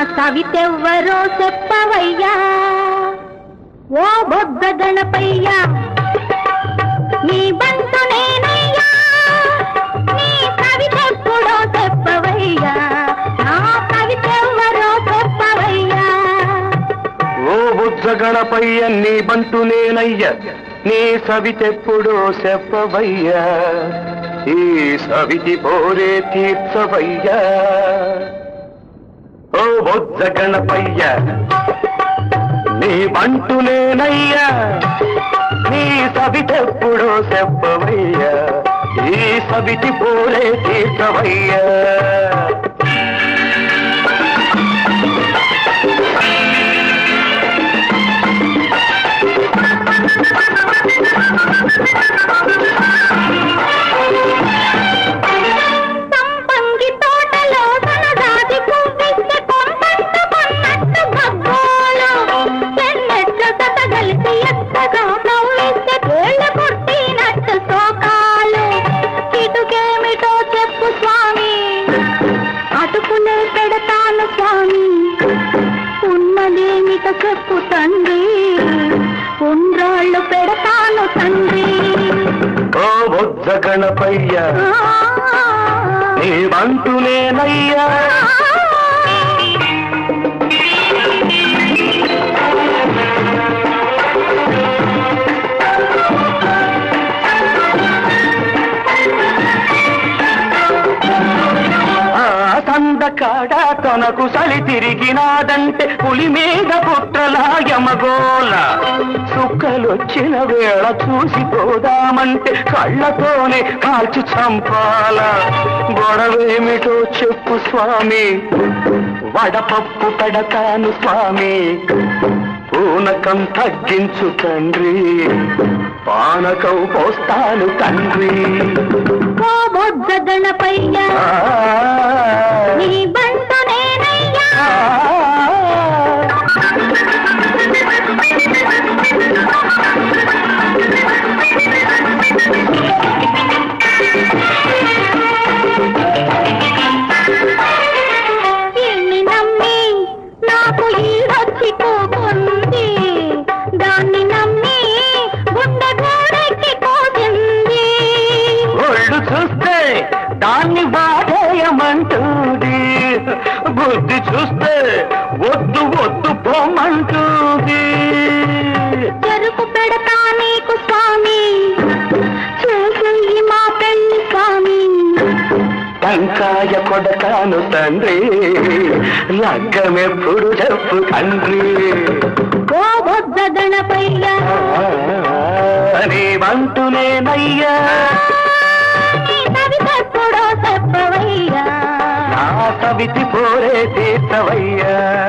సవితెవ్వరో చెప్పవయ్యా ఓ బొద్ద గణపయ్యా నీ బంటు నేనయ్యా నీ కవితెప్పుడో చెప్పవయ్యా నా కవితెవ్వరో చెప్పవయ్యా ఓ బుజ్జ గణపయ్య నీ బంటు నేనయ్య నీ సవితెప్పుడో చెప్పవయ్యా ఈ సవితి పోరే తీర్చవయ్యా ఓ బుజ్జ గణపయ్య నీ బంటు నేనయ్యా నీ సవితెప్పుడో చెప్పవయ్యా ఈ సవితి పోరే తీర్చవయ్యా సంపంగి తోటలో సనజాజి పువ్విస్తే కొంపంత కొన్నట్టు గగ్గోలు. ఎన్నెట్ల సతగలిసి ఎత్తగా నవ్విస్తే కేళ్ళ కొట్టినట్టు శోకాలు. ఇటుకేమిటో చెప్పు స్వామి అటుకునే పెడతాను స్వామి ఉన్నదేమిట చెప్పు తండ్రి ఉండ్రాళ్ళు పెడతాను తండ్రి ఓ బుద్ధ గణపయ్య నీ బంటు నేనయ్యా ఆ సందకాడ తనకు సలి తిరిగినాదంటే పులి మీద పుట్రలా యమగోల సుక్కలొచ్చిన వేళ చూసిపోదామంటే కళ్ళతోనే కాల్చి చంపాల గొడవేమిటో చెప్పు స్వామి వడపప్పు పెడతాను స్వామి పూనకం తగ్గించు తండ్రి పానకం పోస్తాను తండ్రి ఓ బొజ్జ గణపయ్యా ఆ, నీ బంటు నేనయ్యా ఆ, దీన్ని నమ్మి నాకు ఈడొచ్చి పోతుంది దాన్ని నమ్మి గుండె గోడెక్కి పోతుంది ఒళ్ళు చూస్తే దాన్ని వాడేయమంటుంది బుద్ధి చూస్తే వద్దు వద్దు పోమంటుంది చెరుకు పెడతా నీకు స్వామి చేసేయి మా పెళ్లి స్వామి టంకాయ కొడతాను తండ్రి లగ్గమెప్పుడు చెప్పు తండ్రి ఓ బొజ్జ గణపయ్యా నీ వంతు నేనయ్యా నీ కవితెప్పుడో చెప్పవయ్యా నా సవితి పోరే తీర్చవయ్యా